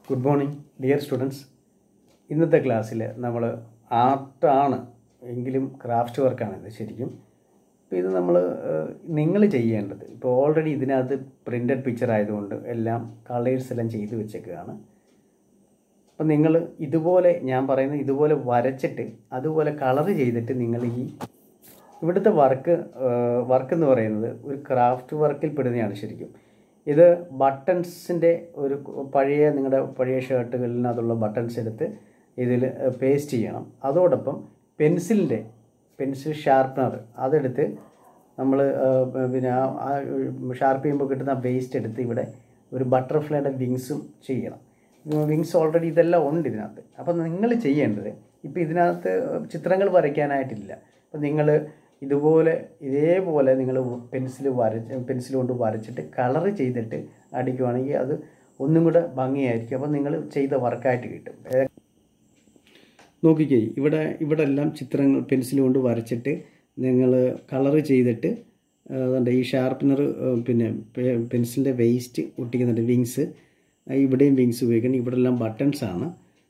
good morning dear students ഇന്നത്തെ ക്ലാസ്സിൽ നമ്മൾ ആർട്ടാണ് എങ്കിലും ക്രാഫ്റ്റ് വർക്കാണ് ഇത് ശരിക്കും അപ്പോൾ ഇത് നമ്മൾ നിങ്ങൾ ചെയ്യേണ്ടത് ഇപ്പോൾ ഓൾറെഡി ഇതിനകത്ത് പ്രിൻ്റഡ് പിക്ചർ ആയതുകൊണ്ട് എല്ലാം കളേഴ്സ് എല്ലാം ചെയ്ത് വെച്ചേക്കുകയാണ് അപ്പം നിങ്ങൾ ഇതുപോലെ ഞാൻ പറയുന്നത് ഇതുപോലെ വരച്ചിട്ട് അതുപോലെ കളർ ചെയ്തിട്ട് നിങ്ങൾ ഈ ഇവിടുത്തെ വർക്ക് വർക്ക് എന്ന് പറയുന്നത് ഒരു ക്രാഫ്റ്റ് വർക്കിൽ പെടുന്നതാണ് ശരിക്കും ഇത് ബട്ടൺസിൻ്റെ ഒരു പഴയ നിങ്ങളുടെ പഴയ ഷർട്ടുകളിനകത്തുള്ള ബട്ടൺസ് എടുത്ത് ഇതിൽ പേസ്റ്റ് ചെയ്യണം അതോടൊപ്പം പെൻസിലിൻ്റെ പെൻസിൽ ഷാർപ്പനർ അതെടുത്ത് നമ്മൾ പിന്നെ ഷാർപ്പ് ചെയ്യുമ്പോൾ കിട്ടുന്ന വേസ്റ്റ് എടുത്ത് ഇവിടെ ഒരു ബട്ടർഫ്ലൈയുടെ വിങ്സും ചെയ്യണം വിങ്സ് ഓൾറെഡി ഇതെല്ലാം ഉണ്ട് ഇതിനകത്ത് അപ്പം നിങ്ങൾ ചെയ്യേണ്ടത് ഇപ്പോൾ ഇതിനകത്ത് ചിത്രങ്ങൾ വരയ്ക്കാനായിട്ടില്ല അപ്പം നിങ്ങൾ ഇതുപോലെ ഇതേപോലെ നിങ്ങൾ പെൻസിൽ വരച്ച് പെൻസിൽ കൊണ്ട് വരച്ചിട്ട് കളർ ചെയ്തിട്ട് അടിക്കുവാണെങ്കിൽ അത് ഒന്നും കൂടെ ഭംഗിയായിരിക്കും അപ്പം നിങ്ങൾ ചെയ്ത വർക്കായിട്ട് കിട്ടും നോക്കിക്കേ ഇവിടെ ഇവിടെ എല്ലാം ചിത്രങ്ങൾ പെൻസിൽ കൊണ്ട് വരച്ചിട്ട് നിങ്ങൾ കളർ ചെയ്തിട്ട് അതുകൊണ്ട് ഈ ഷാർപ്പനർ പിന്നെ പെൻസിലിൻ്റെ വേസ്റ്റ് ഒട്ടിക്കുന്നുണ്ട് വിങ്സ് ഇവിടെയും വിങ്സ് ഉപയോഗിക്കണം ഇവിടെ എല്ലാം ബട്ടൺസ് ആണ്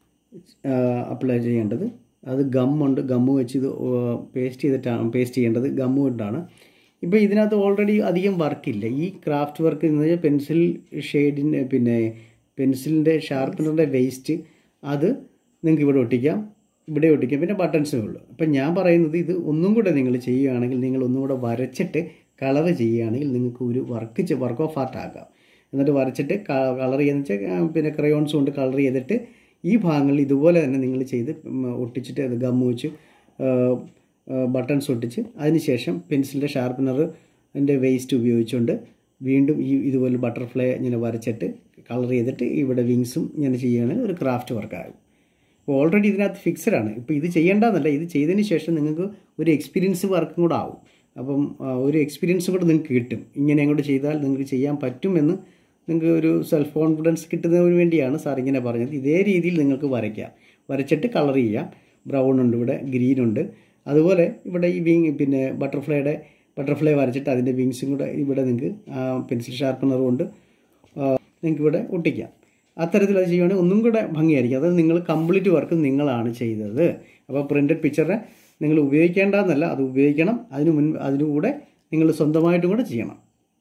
അപ്ലൈ ചെയ്യേണ്ടത് അത് ഗമ്മുണ്ട് ഗമ്മ് വെച്ച് ഇത് പേസ്റ്റ് ചെയ്തിട്ടാണ് പേസ്റ്റ് ചെയ്യേണ്ടത് ഗമ്മ് കൊണ്ടാണ് ഇപ്പോൾ ഇതിനകത്ത് ഓൾറെഡി അധികം വർക്കില്ല ഈ ക്രാഫ്റ്റ് വർക്ക് എന്ന് വെച്ചാൽ പെൻസിൽ ഷെയ്ഡിൻ്റെ പിന്നെ പെൻസിലിൻ്റെ ഷാർപ്പനറിൻ്റെ വേസ്റ്റ് അത് നിങ്ങൾക്ക് ഇവിടെ ഒട്ടിക്കാം ഇവിടെ ഒട്ടിക്കാം പിന്നെ ബട്ടൺസേ ഉള്ളൂ അപ്പം ഞാൻ പറയുന്നത് ഇത് ഒന്നും കൂടെ നിങ്ങൾ ചെയ്യുകയാണെങ്കിൽ നിങ്ങൾ ഒന്നും കൂടെ വരച്ചിട്ട് കളർ ചെയ്യുകയാണെങ്കിൽ നിങ്ങൾക്ക് ഒരു വർക്ക് വർക്ക് ഓഫ് ആർട്ട് ആക്കാം എന്നിട്ട് വരച്ചിട്ട് കളർ ചെയ്യുന്ന വെച്ചാൽ പിന്നെ ക്രയോൺസ് കൊണ്ട് കളർ ചെയ്തിട്ട് ഈ ഭാഗങ്ങളിൽ ഇതുപോലെ തന്നെ നിങ്ങൾ ചെയ്ത് ഒട്ടിച്ചിട്ട് അത് ഗമ്മ് വെച്ച് ബട്ടൺസ് ഒട്ടിച്ച് അതിനുശേഷം പെൻസിലിൻ്റെ ഷാർപ്പനറിൻ്റെ വേസ്റ്റ് ഉപയോഗിച്ചുകൊണ്ട് വീണ്ടും ഈ ഇതുപോലെ ബട്ടർഫ്ലൈ ഇങ്ങനെ വരച്ചിട്ട് കളർ ചെയ്തിട്ട് ഇവിടെ വിങ്സും ഇങ്ങനെ ചെയ്യുകയാണെങ്കിൽ ഒരു ക്രാഫ്റ്റ് വർക്കാകും അപ്പോൾ ഓൾറെഡി ഇതിനകത്ത് ഫിക്സഡ് ആണ് ഇപ്പോൾ ഇത് ചെയ്യേണ്ടതെന്നല്ല ഇത് ചെയ്തതിന് ശേഷം നിങ്ങൾക്ക് ഒരു എക്സ്പീരിയൻസ് വർക്കും കൂടെ ആവും അപ്പം ഒരു എക്സ്പീരിയൻസ് കൂടെ നിങ്ങൾക്ക് കിട്ടും ഇങ്ങനെ അങ്ങോട്ട് ചെയ്താൽ നിങ്ങൾക്ക് ചെയ്യാൻ പറ്റുമെന്ന് നിങ്ങൾക്ക് ഒരു സെൽഫ് കോൺഫിഡൻസ് കിട്ടുന്നതിന് വേണ്ടിയാണ് സാർ ഇങ്ങനെ പറഞ്ഞത് ഇതേ രീതിയിൽ നിങ്ങൾക്ക് വരയ്ക്കാം വരച്ചിട്ട് കളർ ചെയ്യാം ബ്രൗൺ ഉണ്ട് ഇവിടെ ഗ്രീൻ ഉണ്ട് അതുപോലെ ഇവിടെ ഈ വിങ് പിന്നെ ബട്ടർഫ്ലൈയുടെ ബട്ടർഫ്ലൈ വരച്ചിട്ട് അതിൻ്റെ വിങ്സും കൂടെ ഇവിടെ നിങ്ങൾക്ക് പെൻസിൽ ഷാർപ്പനർ കൊണ്ട് നിങ്ങൾക്ക് ഇവിടെ ഒട്ടിക്കാം അത്തരത്തിൽ അത് ചെയ്യുവാണെങ്കിൽ ഒന്നും കൂടെ ഭംഗിയായിരിക്കും അത് നിങ്ങൾ കംപ്ലീറ്റ് വർക്ക് നിങ്ങളാണ് ചെയ്തത് അപ്പോൾ പ്രിൻറ്റഡ് പിക്ചറിനെ നിങ്ങൾ ഉപയോഗിക്കേണ്ടതെന്നല്ല അത് ഉപയോഗിക്കണം അതിന് മുൻ അതിനുകൂടെ നിങ്ങൾ സ്വന്തമായിട്ടും കൂടെ ചെയ്യണം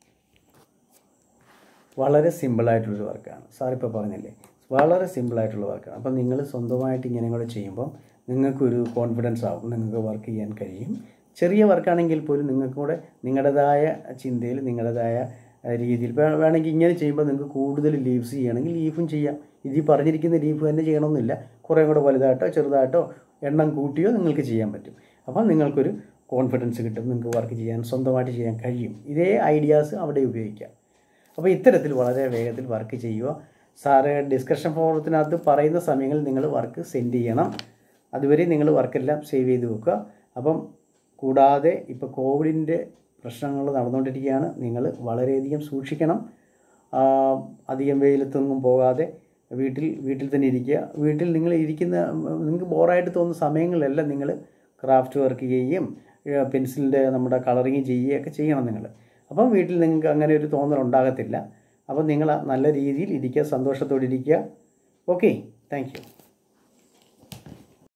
വളരെ സിമ്പിളായിട്ടുള്ളൊരു വർക്കാണ് സാർ ഇപ്പോൾ പറഞ്ഞില്ലേ വളരെ സിമ്പിളായിട്ടുള്ള വർക്കാണ് അപ്പം നിങ്ങൾ സ്വന്തമായിട്ട് ഇങ്ങനെ കൂടെ ചെയ്യുമ്പം നിങ്ങൾക്കൊരു കോൺഫിഡൻസ് ആവും നിങ്ങൾക്ക് വർക്ക് ചെയ്യാൻ കഴിയും ചെറിയ വർക്കാണെങ്കിൽ പോലും നിങ്ങൾക്ക് കൂടെ നിങ്ങളുടേതായ ചിന്തയിൽ നിങ്ങളുടേതായ രീതിയിൽ വേണമെങ്കിൽ ഇങ്ങനെ ചെയ്യുമ്പോൾ നിങ്ങൾക്ക് കൂടുതൽ ലീവ്സ് ചെയ്യണമെങ്കിൽ ലീഫും ചെയ്യാം ഇതിൽ പറഞ്ഞിരിക്കുന്ന ലീഫ് തന്നെ ചെയ്യണമെന്നില്ല കുറേ കൂടെ വലുതായിട്ടോ ചെറുതായിട്ടോ എണ്ണം കൂട്ടിയോ നിങ്ങൾക്ക് ചെയ്യാൻ പറ്റും അപ്പം നിങ്ങൾക്കൊരു കോൺഫിഡൻസ് കിട്ടും നിങ്ങൾക്ക് വർക്ക് ചെയ്യാൻ സ്വന്തമായിട്ട് ചെയ്യാൻ കഴിയും ഇതേ ഐഡിയാസ് അവിടെ ഉപയോഗിക്കാം അപ്പോൾ ഇത്തരത്തിൽ വളരെ വേഗത്തിൽ വർക്ക് ചെയ്യുക സാറ് ഡിസ്കഷൻ ഫോറത്തിനകത്ത് പറയുന്ന സമയങ്ങളിൽ നിങ്ങൾ വർക്ക് സെൻഡ് ചെയ്യണം അതുവരെ നിങ്ങൾ വർക്കെല്ലാം സേവ് ചെയ്ത് വെക്കുക അപ്പം കൂടാതെ ഇപ്പോൾ കോവിഡിൻ്റെ പ്രശ്നങ്ങൾ നടന്നുകൊണ്ടിരിക്കുകയാണ് നിങ്ങൾ വളരെയധികം സൂക്ഷിക്കണം അധികം വെയിലത്തൊന്നും പോകാതെ വീട്ടിൽ വീട്ടിൽ തന്നെ ഇരിക്കുക വീട്ടിൽ നിങ്ങൾ ഇരിക്കുന്ന നിങ്ങൾക്ക് ബോറായിട്ട് തോന്നുന്ന സമയങ്ങളിലെല്ലാം നിങ്ങൾ ക്രാഫ്റ്റ് വർക്ക് ചെയ്യുകയും പെൻസിലിൻ്റെ നമ്മുടെ കളറിങ് ചെയ്യുകയൊക്കെ ചെയ്യണം നിങ്ങൾ അപ്പം വീട്ടിൽ നിങ്ങൾക്ക് അങ്ങനെ ഒരു തോന്നൽ ഉണ്ടാകത്തില്ല അപ്പം നിങ്ങൾ നല്ല രീതിയിൽ ഇരിക്കുക സന്തോഷത്തോടെ ഇരിക്കുക ഓക്കെ താങ്ക് യു